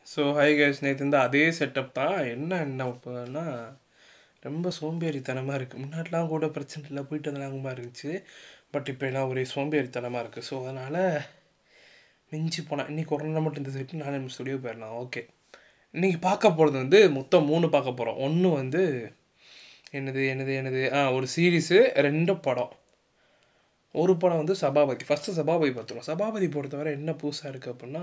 so hi guys நேற்று இந்த அதே செட்டப் தான் என்ன என்ன இப்போனா ரொம்ப சோம்பேறித்தனமாக இருக்குது முன்னாடிலாம் கூட பிரச்சனை இல்லை போயிட்டு வந்தலாங்கமாக இருந்துச்சு பட் இப்போ எல்லாம் ஒரே சோம்பேறித்தனமாக இருக்குது ஸோ அதனால் மிஞ்சி போனால் இன்றைக்கி ஒரு நாள் மட்டும் இந்த செட்டு நானே நம்ம ஸ்டுடியோ போயிடலாம் ஓகே இன்றைக்கி பார்க்க போகிறது வந்து மொத்தம் மூணு பார்க்க போகிறோம் ஒன்று வந்து என்னது என்னது என்னது ஆ ஒரு சீரீஸு ரெண்டு படம் ஒரு படம் வந்து சபாபதி ஃபஸ்ட்டு சபாபதி பார்த்துருவோம் சபாபதி பொறுத்தவரை என்ன புதுசாக இருக்குது அப்படின்னா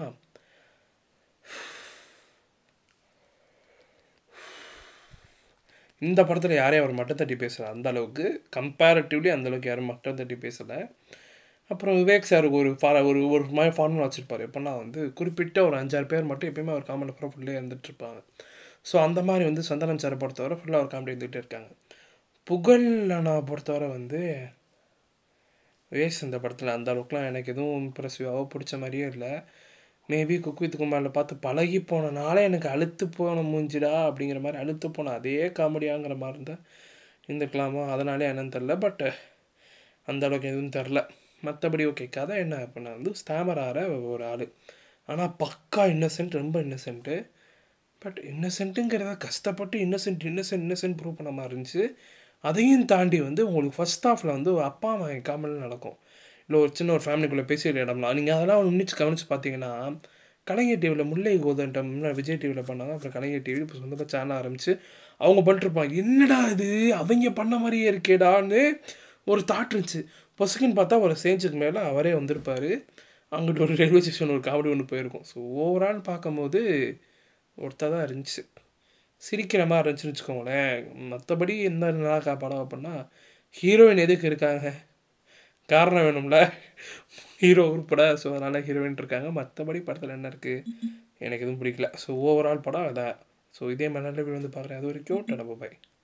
இந்த படத்தில் யாரையும் அவர் மட்டம் தட்டி பேசலை அந்த அளவுக்கு கம்பேரிட்டிவ்லி அந்த அளவுக்கு யாரும் மட்டம் தட்டி பேசலை அப்புறம் விவேக் சாருக்கு ஒரு ஃபா ஒரு ஒரு மாதிரி ஃபார்முலா வச்சுருப்பார் எப்படின்னா வந்து குறிப்பிட்ட ஒரு அஞ்சாறு பேர் மட்டும் எப்பயுமே அவர் காமெடி அப்புறம் ஃபுல்லே இருந்துட்டு இருப்பாங்க ஸோ அந்த மாதிரி வந்து சந்தனம் சாரை பொறுத்தவரை ஃபுல்லாக ஒரு காமெடி இருந்துகிட்டே இருக்காங்க புகழ் நான் பொறுத்தவரை வந்து வேஸ்ட் இந்த படத்தில் அந்த அளவுக்குலாம் எனக்கு எதுவும் இம்ப்ரெசிவாவோ பிடிச்ச மாதிரியே இல்லை மேபி குக் வித் குமாரில் பார்த்து பழகி போனனால எனக்கு அழுத்து போன மூஞ்சிடா அப்படிங்கிற மாதிரி அழுத்து போன அதே காமெடியாங்கிற மாதிரி இருந்தால் இருந்துக்கலாமா அதனாலே என்னன்னு தெரில பட் அந்த அளவுக்கு எதுவும் தெரில மற்றபடி ஓகே கதை என்ன அப்படின்னா வந்து ஸ்டாமராகிற ஒரு ஆள் ஆனால் பக்கா இன்னசென்ட் ரொம்ப இன்னசென்ட்டு பட் இன்னசென்ட்டுங்கிறத கஷ்டப்பட்டு இன்னசென்ட் இன்னசென்ட் இன்னசென்ட் ப்ரூவ் பண்ண மாதிரி இருந்துச்சு அதையும் தாண்டி வந்து உங்களுக்கு ஃபஸ்ட் ஹாஃபில் வந்து அப்பா அம்மா காமெடி நடக்கும் இல்லை ஒரு சின்ன ஒரு ஃபேமிலிக்குள்ளே பேசிட்டு இடம்லாம் நீங்கள் அதெல்லாம் உன்னிச்சு கவனித்து பார்த்தீங்கன்னா கலைஞர் டிவியில் முல்லை கோதண்டம் விஜய் டிவியில் பண்ணாங்க அப்புறம் கலைஞர் டிவி இப்போ சொந்தமாக சேனல் ஆரம்பித்து அவங்க பண்ணிட்டுருப்பாங்க என்னடா இது அவங்க பண்ண மாதிரியே இருக்கேடான்னு ஒரு தாட் இருந்துச்சு பொசுக்குன்னு பார்த்தா ஒரு சேஞ்சுக்கு மேலே அவரே வந்திருப்பார் அங்கிட்டு ஒரு ரயில்வே ஸ்டேஷன் ஒரு காமெடி ஒன்று போயிருக்கும் ஸோ ஓவரால் பார்க்கும்போது ஒருத்தர் தான் இருந்துச்சு சிரிக்கிற மாதிரி இருந்துச்சுன்னு வச்சுக்கோங்களேன் மற்றபடி எந்த நல்லா படம் அப்படின்னா ஹீரோயின் எதுக்கு இருக்காங்க காரணம் வேணும்ல ஹீரோ உருப்பட ஸோ அதனால் ஹீரோயின் இருக்காங்க மற்றபடி படத்தில் என்ன இருக்குது எனக்கு எதுவும் பிடிக்கல ஸோ ஓவரால் படம் அதான் ஸோ இதே மாதிரி நல்ல வீடு வந்து பார்க்குறேன் அது வரைக்கும் டடா பாய்